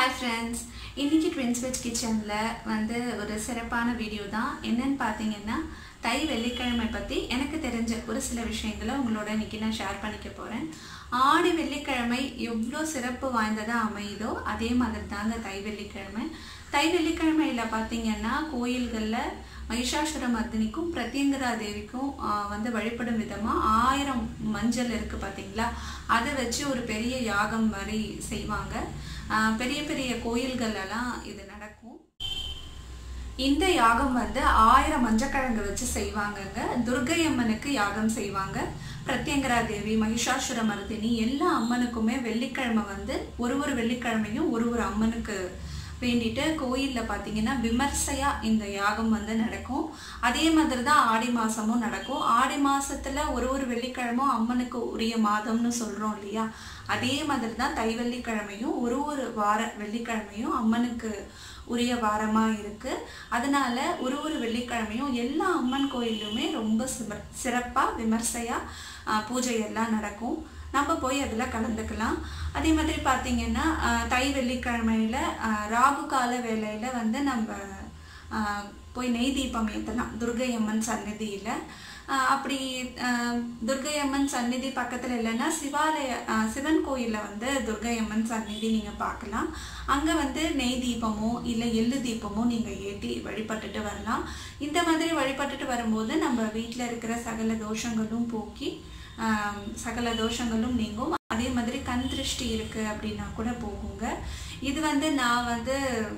hi friends இன்னைக்கு twins veg கிச்சனில் வந்து ஒரு சிறப்பான வீடியோ தான் என்னன்னு பார்த்தீங்கன்னா தை வெள்ளிக்கிழமை பற்றி எனக்கு தெரிஞ்ச ஒரு சில விஷயங்களை உங்களோட இன்னைக்கு நான் ஷேர் பண்ணிக்க போகிறேன் ஆடி வெள்ளிக்கிழமை எவ்வளோ சிறப்பு வாய்ந்ததாக அமையுதோ அதே மாதிரி தாங்க தை வெள்ளிக்கிழமை தை வெள்ளிக்கிழமையில் பார்த்தீங்கன்னா கோயில்களில் மகிஷாசுர மர்தினிக்கும் பிரத்யங்கரா தேவிக்கும் ஆஹ், வந்து வழிபடும் விதமாக ஆயிரம் மஞ்சள் இருக்குது பார்த்தீங்களா அதை வச்சு ஒரு பெரிய யாகம் மாதிரி செய்வாங்க ஆஹ், பெரிய பெரிய கோயில்கள் எல்லாம் இது நடக்கும் இந்த யாகம் வந்து ஆயிரம் மஞ்சக்கிழங்கு வச்சு செய்வாங்கங்க துர்கை அம்மனுக்கு யாகம் செய்வாங்க பிரத்யங்கரா தேவி மகிஷாசுர மர்தினி எல்லா அம்மனுக்குமே வெள்ளிக்கிழமை வந்து ஒரு ஒரு வெள்ளிக்கிழமையும் ஒரு ஒரு அம்மனுக்கு வேண்டிட்டு கோயிலில் பார்த்தீங்கன்னா விமர்சையா இந்த யாகம் வந்து நடக்கும் அதே மாதிரி தான் ஆடி மாசமும் நடக்கும் ஆடி மாசத்துல ஒரு ஒரு வெள்ளிக்கிழமும் அம்மனுக்கு உரிய மாதம்னு சொல்றோம் இல்லையா அதே மாதிரி தான் தை வெள்ளிக்கிழமையும் ஒரு ஒரு வார வெள்ளிக்கிழமையும் அம்மனுக்கு உரிய வாரமா இருக்கு அதனால ஒரு ஒரு வெள்ளிக்கிழமையும் எல்லா அம்மன் கோயிலுமே ரொம்ப சிவ சிறப்பா விமர்சையா ஆஹ், பூஜை எல்லாம் நடக்கும் நம்ம போய் அதில் கலந்துக்கலாம் அதே மாதிரி பார்த்தீங்கன்னா ஆஹ், தை வெள்ளிக்கிழமையில ஆஹ், ராகு கால வேலையில வந்து நம்ம ஆஹ், போய் நெய் தீபம் ஏற்றலாம் துர்கை அம்மன் சந்நிதியில் அப்படி ஆஹ், துர்கை அம்மன் சந்நிதி பக்கத்தில் இல்லைன்னா சிவாலய ஆஹ், சிவன் கோயிலில் வந்து துர்கை அம்மன் சந்நிதி நீங்கள் பார்க்கலாம் அங்கே வந்து நெய் தீபமோ இல்லை எள்ளு தீபமோ நீங்கள் ஏற்றி வழிபட்டுட்டு வரலாம் இந்த மாதிரி வழிபட்டுட்டு வரும்போது நம்ம வீட்டில் இருக்கிற சகல தோஷங்களும் போக்கி ஆம், சகல தோஷங்களும் நீங்கும் அதே மாதிரி கண் திருஷ்டி இருக்கு அப்படின்னா கூட போகுங்க இது வந்து நான் வந்து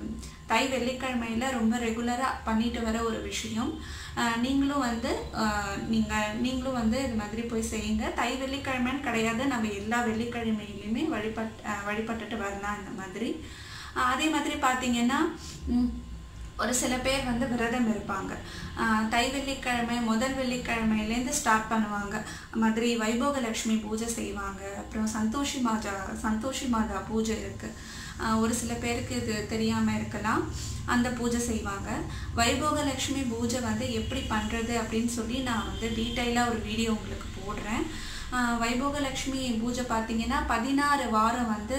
தை வெள்ளிக்கிழமையில ரொம்ப ரெகுலராக பண்ணிட்டு வர ஒரு விஷயம் ஆஹ் நீங்களும் வந்து ஆஹ் நீங்க நீங்களும் வந்து இது மாதிரி போய் செய்யுங்க தை வெள்ளிக்கிழமைன்னு கிடையாது நம்ம எல்லா வெள்ளிக்கிழமையிலையுமே வழிபட் ஆஹ் வழிபட்டுட்டு வரலாம் இந்த மாதிரி ஆஹ் அதே மாதிரி பார்த்தீங்கன்னா ம், ஒரு சில பேர் வந்து விரதம் இருப்பாங்க ஆஹ் தை வெள்ளிக்கிழமை முதல் வெள்ளிக்கிழமையிலேருந்து ஸ்டார்ட் பண்ணுவாங்க மாதிரி வைபோகலட்சுமி பூஜை செய்வாங்க அப்புறம் சந்தோஷி மாதா சந்தோஷி மாதா பூஜை இருக்கு ஆஹ் ஒரு சில பேருக்கு இது தெரியாம இருக்கலாம் அந்த பூஜை செய்வாங்க வைபோகலட்சுமி பூஜை வந்து எப்படி பண்றது அப்படின்னு சொல்லி நான் வந்து டீட்டெயிலாக ஒரு வீடியோ உங்களுக்கு போடுறேன் ஆஹ் வைபோகலட்சுமி பூஜை பார்த்தீங்கன்னா பதினாறு வாரம் வந்து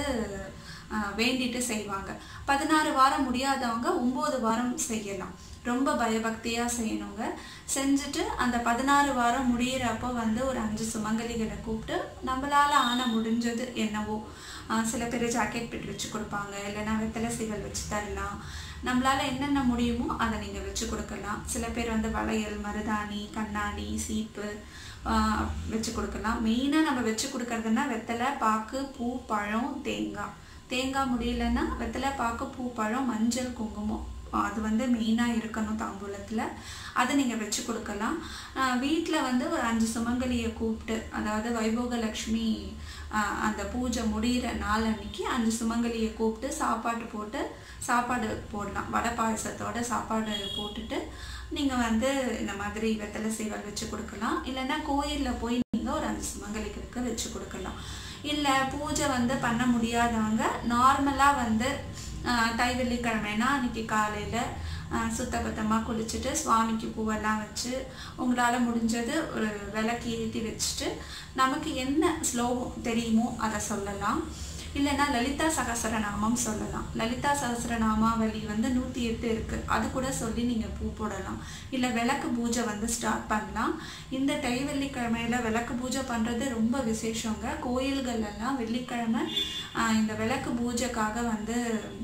ஆஹ் வேண்டிட்டு செய்வாங்க பதினாறு வாரம் முடியாதவங்க ஒம்பது வாரம் செய்யலாம் ரொம்ப பயபக்தியா செய்யணுங்க செஞ்சுட்டு அந்த பதினாறு வாரம் முடியிறப்போ வந்து ஒரு அஞ்சு சுமங்கலிகளை கூப்பிட்டு நம்மளால ஆன முடிஞ்சது என்னவோ ஆஹ் சில பேர் ஜாக்கெட் பிட் வச்சு கொடுப்பாங்க இல்லைன்னா வெத்தலை சீவல் வச்சு தரலாம் நம்மளால என்னென்ன முடியுமோ அதை நீங்க வச்சு கொடுக்கலாம் சில பேர் வந்து வளையல் மருதாணி கண்ணாடி சீப்பு ஆஹ் வச்சு கொடுக்கலாம் மெயினாக நம்ம வச்சு கொடுக்கறதுன்னா வெத்தலை பாக்கு பூ பழம் தேங்காய் தேங்காய் முடியலன்னா வெத்தலை பாக்கு பூ பழம் மஞ்சள் குங்குமம் அது வந்து மெயினாக இருக்கணும் தாம்பூலத்தில் அதை நீங்கள் வச்சு கொடுக்கலாம் வீட்டில் வந்து ஒரு அஞ்சு சுமங்கலியை கூப்பிட்டு அதாவது வைபோகலக்ஷ்மி ஆஹ் அந்த பூஜை முடிகிற நாள் அன்னைக்கு அஞ்சு சுமங்கலியை கூப்பிட்டு சாப்பாடு போட்டு சாப்பாடு போடலாம் வடை பாயசத்தோட சாப்பாடு போட்டுட்டு நீங்கள் வந்து இந்த மாதிரி வெத்தலை சீவல் வச்சு கொடுக்கலாம் இல்லைன்னா கோயிலில் போய் நீங்கள் ஒரு அஞ்சு சுமங்கலிகளுக்கு வச்சு கொடுக்கலாம் இல்லை பூஜை வந்து பண்ண முடியாதவங்க நார்மலாக வந்து ஆஹ், தை வெள்ளிக்கிழமைனா அன்னைக்கு காலையில் சுத்தபத்தமாக குளிச்சுட்டு சுவாமிக்கு பூவெல்லாம் வச்சு உங்களால் முடிஞ்சது ஒரு விளக்கு ஏற்றி வச்சுட்டு நமக்கு என்ன ஸ்லோகம் தெரியுமோ அதை சொல்லலாம் இல்லைன்னா லலிதா சகசரநாமம் சொல்லலாம் லலிதா சகசரநாமாவளி வந்து நூற்றி எட்டு இருக்கு அது கூட சொல்லி நீங்கள் பூ போடலாம் இல்லை விளக்கு பூஜை வந்து ஸ்டார்ட் பண்ணலாம் இந்த தை வெள்ளிக்கிழமையில விளக்கு பூஜை பண்ணுறது ரொம்ப விசேஷங்க கோயில்கள் எல்லாம் வெள்ளிக்கிழமை ஆஹ், இந்த விளக்கு பூஜைக்காக வந்து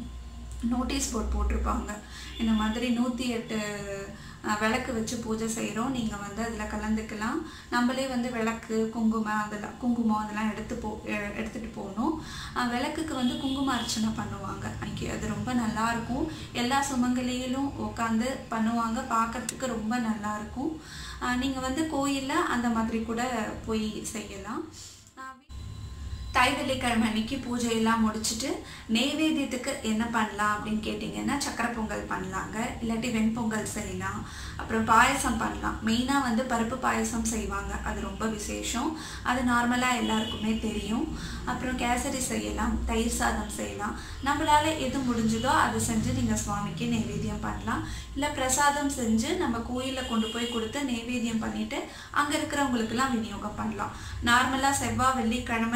நோட்டீஸ் போர்ட் போட்டிருப்பாங்க இந்த மாதிரி நூற்றி எட்டு அஹ், விளக்கு வச்சு பூஜை செய்கிறோம் நீங்கள் வந்து அதில் கலந்துக்கலாம் நம்மளே வந்து விளக்கு குங்குமம் அதெல்லாம் குங்குமம் அதெல்லாம் எடுத்து போ எ- எடுத்துகிட்டு போகணும் அஹ், விளக்குக்கு வந்து குங்கும அர்ச்சனை பண்ணுவாங்க அன்னைக்கு அது ரொம்ப நல்லா இருக்கும் எல்லா சுமங்கலியிலும் உட்காந்து பண்ணுவாங்க பார்க்கறதுக்கு ரொம்ப நல்லா இருக்கும் நீங்கள் வந்து கோயிலில் அந்த மாதிரி கூட போய் செய்யலாம் அஹ், தை வெள்ளிக்கிழமை அன்னைக்கு பூஜையெல்லாம் முடிச்சுட்டு நெய்வேத்தியத்துக்கு என்ன பண்ணலாம் அப்படின்னு கேட்டிங்கன்னா சக்கரை பொங்கல் பண்ணலாங்க இல்லாட்டி வெண்பொங்கல் செய்யலாம் அப்புறம் பாயசம் பண்ணலாம் மெயினாக வந்து பருப்பு பாயசம் செய்வாங்க அது ரொம்ப விசேஷம் அது நார்மலாக எல்லாருக்குமே தெரியும் அப்புறம் கேசரி செய்யலாம் தயிர் சாதம் செய்யலாம் நம்மளால எது முடிஞ்சதோ அதை செஞ்சு நீங்கள் சுவாமிக்கு நெய்வேத்தியம் பண்ணலாம் இல்லை பிரசாதம் செஞ்சு நம்ம கோயிலில் கொண்டு போய் கொடுத்து நெய்வேத்தியம் பண்ணிட்டு அங்கே இருக்கிறவங்களுக்கெல்லாம் விநியோகம் பண்ணலாம் நார்மலாக செவ்வாய் வெள்ளிக்கிழமையில இது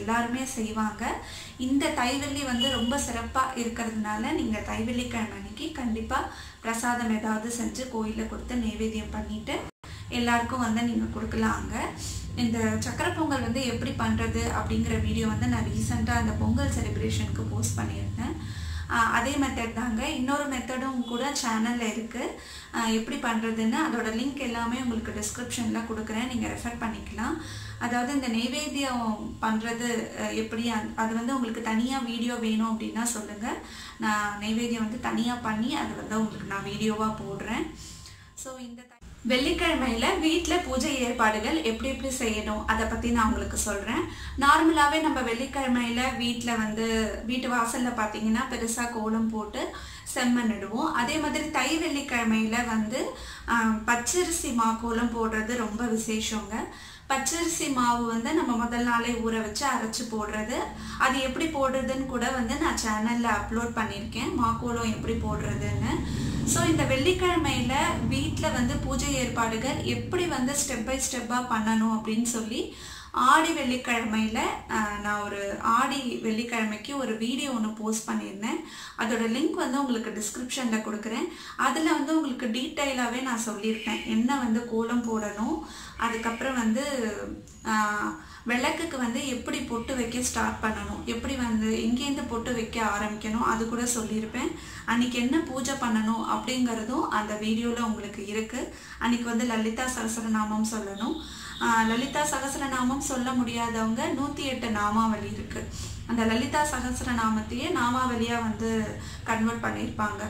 எல்லாருமே செய்வாங்க இந்த தைவெள்ளி வந்து ரொம்ப சிறப்பாக இருக்கிறதுனால நீங்கள் தைவெள்ளிக்கிழமை அன்னைக்கு கண்டிப்பாக பிரசாதம் ஏதாவது செஞ்சு கோயிலில் கொடுத்து நைவேத்தியம் பண்ணிட்டு எல்லாருக்கும் வந்து நீங்கள் கொடுக்கலாங்க இந்த சக்கரை பொங்கல் வந்து எப்படி பண்ணுறது அப்படிங்கிற வீடியோ வந்து நான் ரீசெண்டாக அந்த பொங்கல் செலிப்ரேஷனுக்கு போஸ்ட் பண்ணியிருந்தேன் ஆஹ் அதே மெத்தட் தாங்க இன்னொரு மெத்தடும் கூட சேனலில் இருக்குது எப்படி பண்ணுறதுன்னு அதோட லிங்க் எல்லாமே உங்களுக்கு டிஸ்கிரிப்ஷனில் கொடுக்குறேன் நீங்கள் ரெஃபர் பண்ணிக்கலாம் அதாவது இந்த நெய்வேத்தியம் பண்ணுறது எப்படி அந்த- அது வந்து உங்களுக்கு தனியாக வீடியோ வேணும் அப்படின்னா சொல்லுங்கள் நான் நெய்வேத்தியம் வந்து தனியாக பண்ணி அது வந்து உங்களுக்கு நான் வீடியோவாக போடுறேன் ஸோ இந்த த- வெள்ளிக்கிழமையில வீட்டில் பூஜை ஏற்பாடுகள் எப்படி எப்படி செய்யணும் அதை பற்றி நான் உங்களுக்கு சொல்கிறேன் நார்மலாகவே நம்ம வெள்ளிக்கிழமையில வீட்டில் வந்து வீட்டு வாசலில் பார்த்தீங்கன்னா பெருசாக கோலம் போட்டு செம்மண் இடுவோம் அதே மாதிரி தை வெள்ளிக்கிழமையில வந்து ஆஹ், பச்சரிசி மா கோலம் போடுறது ரொம்ப விசேஷங்க பச்சரிசி மாவு வந்து நம்ம முதல் நாளே ஊற வச்சு அரைச்சு போடுறது அது எப்படி போடுறதுன்னு கூட வந்து நான் சேனலில் அப்லோட் பண்ணியிருக்கேன் மாக்கோலம் எப்படி போடுறதுன்னு ஸோ இந்த வெள்ளிக்கிழமையில வீட்டில் வந்து பூஜை ஏற்பாடுகள் எப்படி வந்து ஸ்டெப் பை ஸ்டெப்பாக பண்ணணும் அப்படின்னு சொல்லி ஆடி வெள்ளிக்கிழமையில ஆஹ், நான் ஒரு ஆடி வெள்ளிக்கிழமைக்கு ஒரு வீடியோ ஒன்று போஸ்ட் பண்ணியிருந்தேன் அதோட லிங்க் வந்து உங்களுக்கு டிஸ்கிரிப்ஷனில் கொடுக்குறேன் அதில் வந்து உங்களுக்கு டீட்டெயிலாகவே நான் சொல்லியிருப்பேன் என்ன வந்து கோலம் போடணும் அதுக்கப்புறம் வந்து ஆஹ், விளக்குக்கு வந்து எப்படி பொட்டு வைக்க ஸ்டார்ட் பண்ணணும் எப்படி வந்து எங்கேருந்து பொட்டு வைக்க ஆரம்பிக்கணும் அது கூட சொல்லியிருப்பேன் அன்னைக்கு என்ன பூஜை பண்ணணும் அப்படிங்கிறதும் அந்த வீடியோவில் உங்களுக்கு இருக்குது அன்னைக்கு வந்து லலிதா சகசரநாமம் சொல்லணும் ஆஹ் லலிதா சகசரநாமம் சொல்ல முடியாதவங்க நூற்றி எட்டு நாமாவளி இருக்கு அந்த லலிதா சகசரநாமத்தையே நாமாவளியாக வந்து கன்வெர்ட் பண்ணியிருப்பாங்க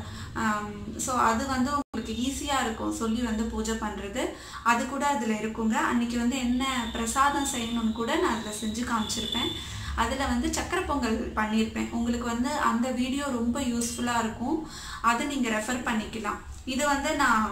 ஸோ அது வந்து உங்களுக்கு ஈஸியாக இருக்கும் சொல்லி வந்து பூஜை பண்ணுறது அது கூட அதில் இருக்குங்க அன்னைக்கு வந்து என்ன பிரசாதம் செய்யணும்னு கூட நான் அதில் செஞ்சு காமிச்சிருப்பேன் அதில் வந்து சக்கரை பொங்கல் பண்ணியிருப்பேன் உங்களுக்கு வந்து அந்த வீடியோ ரொம்ப யூஸ்ஃபுல்லாக இருக்கும் அதை நீங்கள் ரெஃபர் பண்ணிக்கலாம் இது வந்து நான்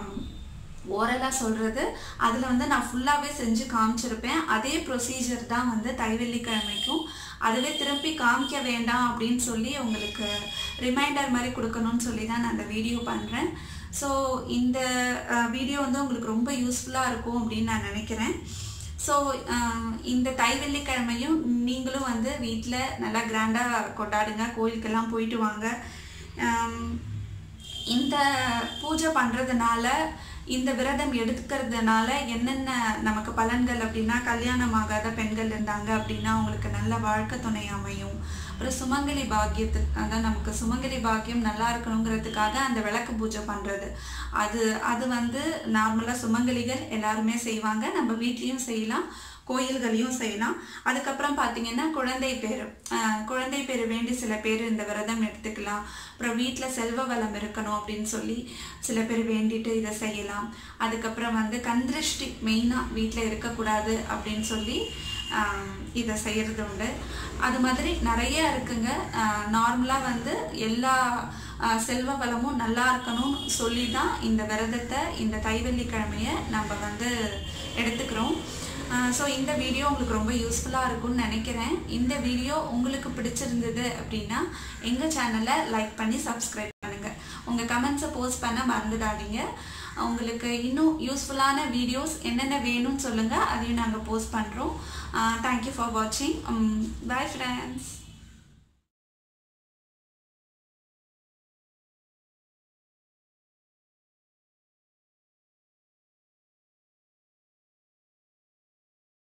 ஓரலாக சொல்கிறது அதில் வந்து நான் ஃபுல்லாகவே செஞ்சு காமிச்சிருப்பேன் அதே ப்ரொசீஜர் தான் வந்து தைவெள்ளிக்கிழமைக்கும் அதுவே திருப்பி காமிக்க வேண்டாம் அப்படின்னு சொல்லி உங்களுக்கு ரிமைண்டர் மாதிரி கொடுக்கணும்னு சொல்லி தான் நான் அந்த வீடியோ பண்ணுறேன் ஸோ இந்த வீடியோ வந்து உங்களுக்கு ரொம்ப யூஸ்ஃபுல்லாக இருக்கும் அப்படின்னு நான் நினைக்கிறேன் ஸோ இந்த தைவெள்ளிக்கிழமையும் நீங்களும் வந்து வீட்டில் நல்லா கிராண்டாக கொண்டாடுங்க கோயிலுக்கெல்லாம் போயிட்டு வாங்க ஆம், இந்த பூஜை பண்ணுறதுனால இந்த விரதம் எடுக்கிறதுனால என்னென்ன நமக்கு பலன்கள் அப்படின்னா கல்யாணம் ஆகாத பெண்கள் இருந்தாங்க அப்படின்னா அவங்களுக்கு நல்ல வாழ்க்கை துணை அமையும் அப்புறம் சுமங்கலி பாக்கியத்துக்கு அதான் நமக்கு சுமங்கலி பாக்கியம் நல்லா இருக்கணுங்கிறதுக்காக அந்த விளக்கு பூஜை பண்ணுறது அது அது வந்து நார்மலாக சுமங்கலிகள் எல்லாருமே செய்வாங்க நம்ம வீட்லேயும் செய்யலாம் கோயில்களையும் செய்யலாம் அதுக்கப்புறம் பார்த்தீங்கன்னா குழந்தை பேர் ஆஹ் குழந்தை பேர் வேண்டி சில பேர் இந்த விரதம் எடுத்துக்கலாம் அப்புறம் வீட்டில் செல்வ வளம் இருக்கணும் அப்படின்னு சொல்லி சில பேர் வேண்டிட்டு இதை செய்யலாம் அதுக்கப்புறம் வந்து கந்திருஷ்டி மெயினாக வீட்டில் இருக்கக்கூடாது அப்படின்னு சொல்லி ஆஹ் இதை செய்கிறது உண்டு அது மாதிரி நிறைய இருக்குங்க நார்மலாக வந்து எல்லா ஆஹ் செல்வ வளமும் நல்லா இருக்கணும்னு சொல்லி தான் இந்த விரதத்தை இந்த தைவெள்ளிக்கிழமையை நம்ம வந்து எடுத்துக்கிறோம் ஸோ இந்த வீடியோ உங்களுக்கு ரொம்ப யூஸ்ஃபுல்லாக இருக்கும்னு நினைக்கிறேன் இந்த வீடியோ உங்களுக்கு பிடிச்சிருந்தது அப்படின்னா எங்கள் சேனலை லைக் பண்ணி சப்ஸ்கிரைப் பண்ணுங்கள் உங்கள் கமெண்ட்ஸை போஸ்ட் பண்ண மறந்துடாதீங்க உங்களுக்கு இன்னும் யூஸ்ஃபுல்லான வீடியோஸ் என்னென்ன வேணும்னு சொல்லுங்கள் அதையும் நாங்கள் போஸ்ட் பண்ணுறோம் தேங்க்யூ ஃபார் வாட்சிங் பை ஃப்ரெண்ட்ஸ்